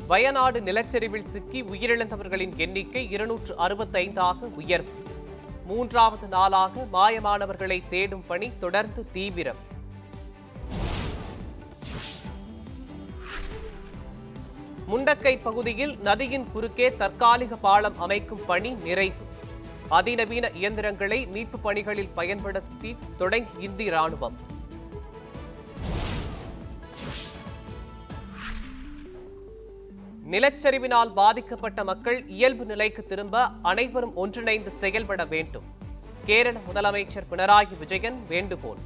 வயநாடு நிலச்சரிவில் சிக்கி உயிரிழந்தவர்களின் எண்ணிக்கை இருநூற்று அறுபத்தைந்தாக உயர்வு மூன்றாவது நாளாக மாயமானவர்களை தேடும் பணி தொடர்ந்து தீவிரம் முண்டக்கை பகுதியில் நதியின் குறுக்கே தற்காலிக பாலம் அமைக்கும் பணி நிறைவு அதிநவீன இயந்திரங்களை மீட்பு பணிகளில் பயன்படுத்தி தொடங்கி இந்திய ராணுவம் நிலச்சரிவினால் பாதிக்கப்பட்ட மக்கள் இயல்பு நிலைக்கு திரும்ப அனைவரும் ஒன்றிணைந்து செயல்பட வேண்டும் கேரள முதலமைச்சர் பினராயி விஜயன் வேண்டுகோள்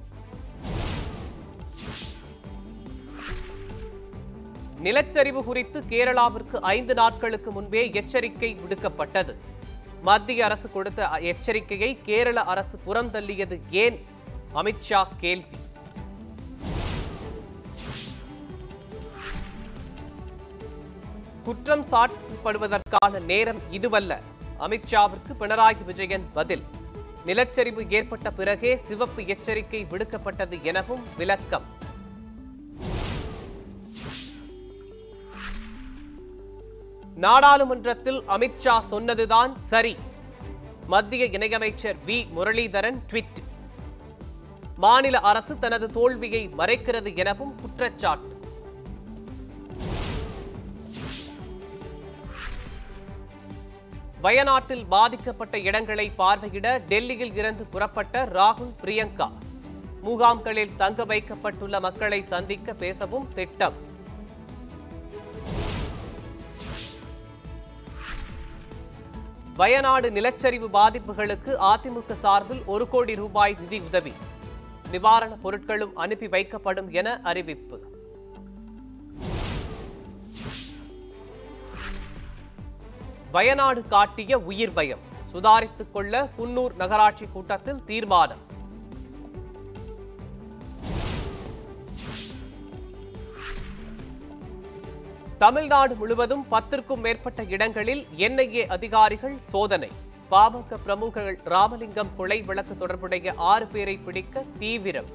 நிலச்சரிவு குறித்து கேரளாவிற்கு ஐந்து நாட்களுக்கு முன்பே எச்சரிக்கை விடுக்கப்பட்டது மத்திய அரசு கொடுத்த எச்சரிக்கையை கேரள அரசு புறந்தள்ளியது ஏன் அமித்ஷா கேள்வி குற்றம் சாட்டப்படுவதற்கான நேரம் இதுவல்ல அமித்ஷாவிற்கு பினராயி விஜயன் பதில் நிலச்சரிவு ஏற்பட்ட பிறகே சிவப்பு எச்சரிக்கை விடுக்கப்பட்டது எனவும் விளக்கம் நாடாளுமன்றத்தில் அமித்ஷா சொன்னதுதான் சரி மத்திய இணையமைச்சர் வி முரளிதரன் ட்வீட் மாநில அரசு தனது தோல்வியை மறைக்கிறது எனவும் குற்றச்சாட்டு வயநாட்டில் பாதிக்கப்பட்ட இடங்களை பார்வையிட டெல்லியில் இருந்து புறப்பட்ட ராகுல் பிரியங்கா முகாம்களில் தங்க வைக்கப்பட்டுள்ள மக்களை சந்திக்க பேசவும் திட்டம் வயநாடு நிலச்சரிவு பாதிப்புகளுக்கு அதிமுக சார்பில் ஒரு கோடி ரூபாய் நிதி உதவி நிவாரணப் பொருட்களும் அனுப்பி வைக்கப்படும் என அறிவிப்பு வயநாடு காட்டிய உயிர் பயம் சுதாரித்துக் கொள்ள குன்னூர் நகராட்சி கூட்டத்தில் தீர்மானம் தமிழ்நாடு முழுவதும் பத்திற்கும் மேற்பட்ட இடங்களில் என்ஐஏ அதிகாரிகள் சோதனை பாமக பிரமுகர்கள் ராமலிங்கம் கொலை வழக்கு தொடர்புடைய ஆறு பேரை பிடிக்க தீவிரம்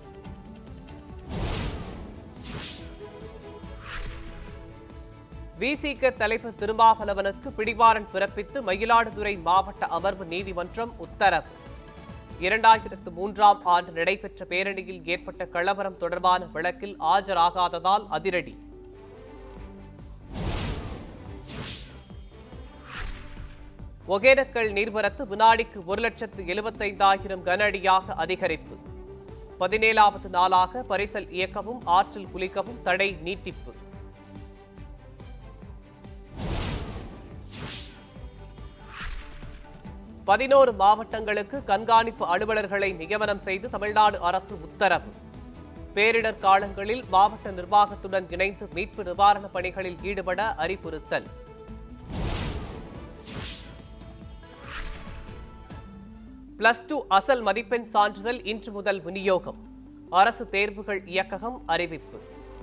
விசிக தலைவர் திருமாவளவனுக்கு பிடிவாரண்ட் பிறப்பித்து மயிலாடுதுறை மாவட்ட அமர்வு நீதிமன்றம் உத்தரவு இரண்டாயிரத்து மூன்றாம் ஆண்டு நடைபெற்ற பேரணியில் ஏற்பட்ட கலவரம் தொடர்பான வழக்கில் ஆஜராகாததால் அதிரடி ஒகேனக்கல் நீர்வரத்து வினாடிக்கு ஒரு லட்சத்து எழுபத்தைந்தாயிரம் கன அடியாக அதிகரிப்பு பதினேழாவது நாளாக பரிசல் இயக்கவும் ஆற்றில் குளிக்கவும் தடை நீட்டிப்பு பதினோரு மாவட்டங்களுக்கு கண்காணிப்பு அலுவலர்களை நியமனம் செய்து தமிழ்நாடு அரசு உத்தரவு பேரிடர் காலங்களில் மாவட்ட நிர்வாகத்துடன் இணைந்து மீட்பு நிவாரணப் பணிகளில் ஈடுபட அறிவுறுத்தல் பிளஸ் டூ அசல் மதிப்பெண் சான்றிதழ் இன்று முதல் விநியோகம் அரசு தேர்வுகள் இயக்ககம் அறிவிப்பு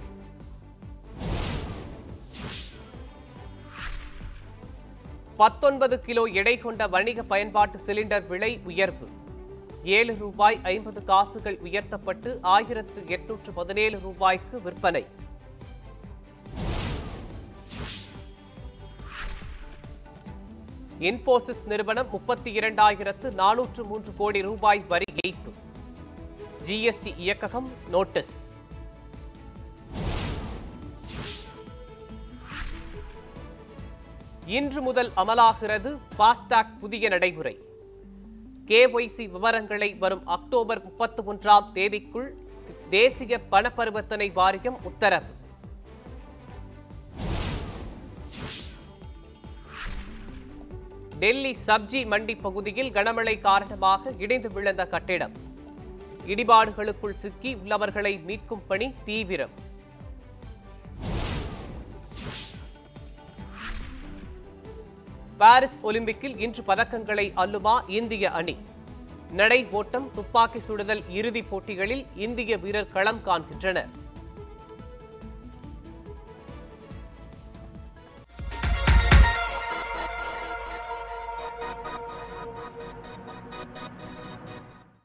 பத்தொன்பது கிலோ எடை கொண்ட வணிக பயன்பாட்டு சிலிண்டர் விலை உயர்வு ஏழு ரூபாய் ஐம்பது காசுகள் உயர்த்தப்பட்டு ஆயிரத்து எட்நூற்று பதினேழு ரூபாய்க்கு விற்பனை இன்போசிஸ் நிறுவனம் முப்பத்தி இரண்டாயிரத்து நானூற்று மூன்று கோடி ரூபாய் வரி ஏய்ப்பு ஜிஎஸ்டி இயக்ககம் நோட்டீஸ் இன்று முதல் அமலாகிறது பாஸ்டாக் புதிய நடைமுறை கேஒய்சி விவரங்களை வரும் அக்டோபர் முப்பத்தி ஒன்றாம் தேதிக்குள் தேசிய பண பரிவர்த்தனை வாரியம் உத்தரவு டெல்லி சப்ஜி மண்டி பகுதியில் கனமழை காரணமாக இடிந்து விழுந்த கட்டிடம் இடிபாடுகளுக்குள் சிக்கி உள்ளவர்களை மீட்கும் பணி தீவிரம் பாரிஸ் ஒலிம்பிக்கில் இன்று பதக்கங்களை அள்ளுமா இந்திய அணி நடை ஓட்டம் துப்பாக்கி சுடுதல் இறுதிப் போட்டிகளில் இந்திய வீரர் களம் காண்கின்றனர்